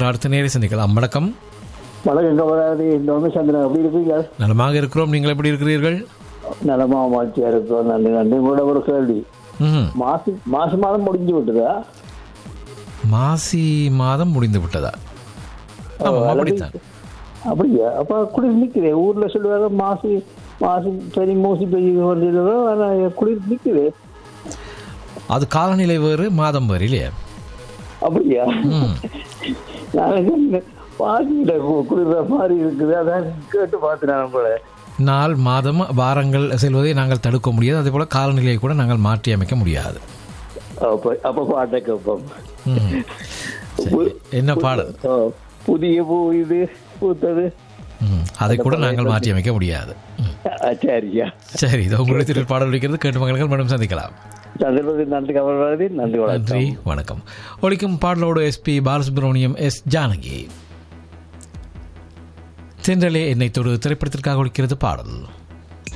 நிகழ்ச்சியில் அடுத்த நேரை சந்திக்கலாம் வணக்கம் வணக்கம் கவராதி சந்திரன் எப்படி இருக்கீங்க நலமாக இருக்கிறோம் நீங்கள் எப்படி இருக்கிறீர்கள் நலமா மாற்றியா இருக்கோம் நன்றி நன்றி கூட ஒரு கேள்வி ம் மாசி மாச மாதம் முடிஞ்சு விட்டுதா மாசி மாதம் முடிந்து விட்டதா ஆமாம் அப்படித்தான் அப்படியா அப்ப குளிர் நிக்குதே ஊர்ல சொல்லுவாங்க மாசி மாசி பெரிய மூசி பெரிய கொண்டிருக்கோம் ஆனா குளிர் நிக்குதே அது காலநிலை வேறு மாதம் வேறு இல்லையா அப்படியா ம் நாளைக்கு பாசியில குளிர்ற மாதிரி இருக்குது அதான் கேட்டு பார்த்தேன் போல நாள் மாதம் வாரங்கள் செல்வதை நாங்கள் தடுக்க முடியாது அதே போல காலநிலையை கூட நாங்கள் மாற்றி அமைக்க முடியாது அப்ப அப்ப பாட்டை கேட்போம் ம். சரி. என்ன பாடல் ஓ, புதிய பூ இது பூத்தது ம். அதை கூட நாங்கள் மாற்றி அமைக்க முடியாது ம். ஆ, சரியா சரி இது உங்களுடைய திரு பாடல் ஒலிக்கிறது கேட்டு மகன்கள் மீண்டும் சந்திக்கலாம் சந்திரபதி நன்றி கவர்வாதி நன்றி வணக்கம் நன்றி வணக்கம் ஒலிக்கும் பாடலோடு எஸ்பி பாலசுப்ரமணியம் எஸ் ஜானகி தென்றலே என்னை தொடு திரைப்படத்திற்காக ஒலிக்கிறது பாடல்